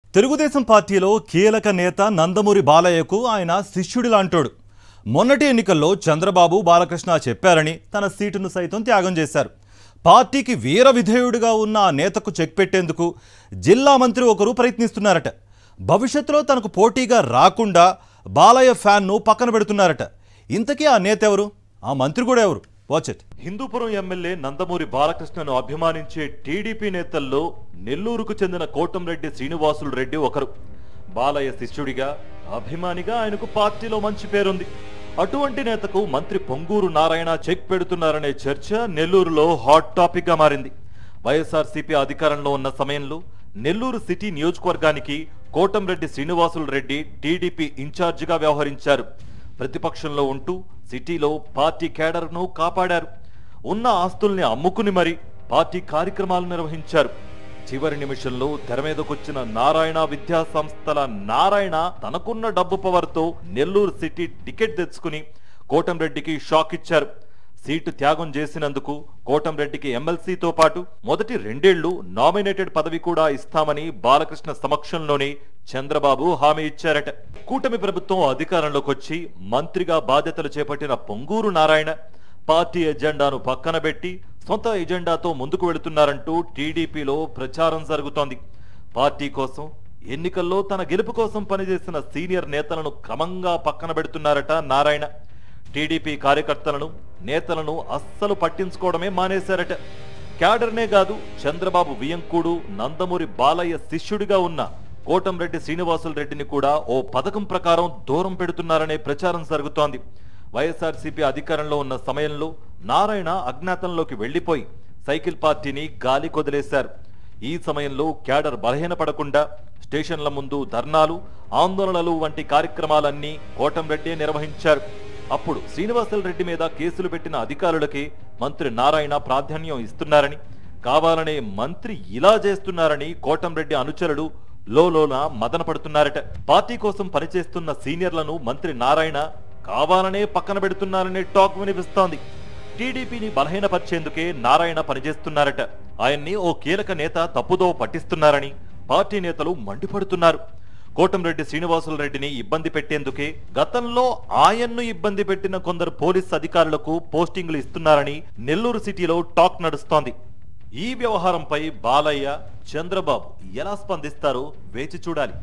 తెలుగుదేశం పార్టీలో కీలక నేత నందమూరి బాలయ్యకు ఆయన శిష్యుడి లాంటోడు మొన్నటి ఎన్నికల్లో చంద్రబాబు బాలకృష్ణ చెప్పారని తన సీటును సైతం త్యాగం చేశారు పార్టీకి వీర విధేయుడిగా ఉన్న ఆ నేతకు చెక్ పెట్టేందుకు జిల్లా మంత్రి ఒకరు ప్రయత్నిస్తున్నారట భవిష్యత్తులో తనకు పోటీగా రాకుండా బాలయ్య ఫ్యాన్ను పక్కన పెడుతున్నారట ఇంతకీ ఆ నేత ఎవరు ఆ మంత్రి కూడా ఎవరు వాచ్ ఇట్ హిందూపురం ఎమ్మెల్యే నందమూరి బాలకృష్ణను అభిమానించే టీడీపీ నేతల్లో నెల్లూరుకు చెందిన కోటంరెడ్డి శ్రీనివాసులు రెడ్డి ఒకరు బాలయ్య శిష్యుడిగా అభిమానిగా ఆయనకు పార్టీలో మంచి పేరుంది అటువంటి నేతకు మంత్రి పొంగూరు నారాయణ చెక్ పెడుతున్నారనే చర్చ నెల్లూరులో హాట్ టాపిక్ గా మారింది వైఎస్ఆర్సీపీ అధికారంలో ఉన్న సమయంలో నెల్లూరు సిటీ నియోజకవర్గానికి కోటంరెడ్డి శ్రీనివాసులు రెడ్డి టీడీపీ ఇన్ఛార్జిగా వ్యవహరించారు ప్రతిపక్షంలో ఉంటూ సిటీలో పార్టీ కేడర్ను కాపాడారు ఉన్న ఆస్తుల్ని అమ్ముకుని మరి పార్టీ కార్యక్రమాలు నిర్వహించారు చివరి నిమిషంలో తెర మీదకొచ్చిన నారాయణ విద్యా సంస్థల నారాయణ తనకున్న డబ్బు పవర్తో నెల్లూరు సిటీ టికెట్ తెచ్చుకుని కోటంరెడ్డికి షాక్ ఇచ్చారు సీటు త్యాగం చేసినందుకు కోటంరెడ్డికి ఎమ్మెల్సీతో పాటు మొదటి రెండేళ్లు నామినేటెడ్ పదవి కూడా ఇస్తామని బాలకృష్ణ సమక్షంలోనే చంద్రబాబు హామీ ఇచ్చారట కూటమి ప్రభుత్వం అధికారంలోకి వచ్చి మంత్రిగా బాధ్యతలు చేపట్టిన పొంగూరు నారాయణ పార్టీ ఎజెండాను పక్కన పెట్టి సొంత ఎజెండాతో ముందుకు వెళుతున్నారంటూ టీడీపీలో ప్రచారం జరుగుతోంది పార్టీ కోసం ఎన్నికల్లో తన గెలుపు కోసం పనిచేసిన సీనియర్ నేతలను క్రమంగా పక్కన పెడుతున్నారట నారాయణ టీడీపీ కార్యకర్తలను నేతలను అస్సలు పట్టించుకోవడమే మానేశారట క్యాడర్నే కాదు చంద్రబాబు వియంకుడు నందమూరి బాలయ్య శిష్యుడిగా ఉన్న కోటంరెడ్డి శ్రీనివాసులు రెడ్డిని కూడా ఓ పథకం ప్రకారం దూరం పెడుతున్నారనే ప్రచారం జరుగుతోంది వైఎస్ఆర్సీపీ అధికారంలో ఉన్న సమయంలో నారాయణ అజ్ఞాతంలోకి వెళ్లిపోయి సైకిల్ పార్టీని గాలి కొదిలేశారు ఈ సమయంలో క్యాడర్ బలహీనపడకుండా స్టేషన్ల ముందు ధర్నాలు ఆందోళనలు వంటి కార్యక్రమాలన్నీ కోటంరెడ్డి నిర్వహించారు అప్పుడు శ్రీనివాసులు రెడ్డి మీద కేసులు పెట్టిన అధికారులకి మంత్రి నారాయణ ప్రాధాన్యం ఇస్తున్నారని కావాలనే మంత్రి ఇలా చేస్తున్నారని కోటంరెడ్డి అనుచరులు లోలోన మదన పడుతున్నారట పార్టీ కోసం పనిచేస్తున్న సీనియర్లను మంత్రి నారాయణ కావాలనే పక్కన పెడుతున్నారనే టాక్ వినిపిస్తోంది టీడీపీని బలహీనపరిచేందుకే నారాయణ పనిచేస్తున్నారట ఆయన్ని ఓ కీలక నేత తప్పుదో పట్టిస్తున్నారని పార్టీ నేతలు మండిపడుతున్నారు కోటంరెడ్డి శ్రీనివాసులు రెడ్డిని ఇబ్బంది పెట్టేందుకే గతంలో ఆయన్ను ఇబ్బంది పెట్టిన కొందరు పోలీస్ అధికారులకు పోస్టింగ్లు ఇస్తున్నారని నెల్లూరు సిటీలో టాక్ నడుస్తోంది ఈ వ్యవహారంపై బాలయ్య చంద్రబాబు ఎలా స్పందిస్తారో వేచి చూడాలి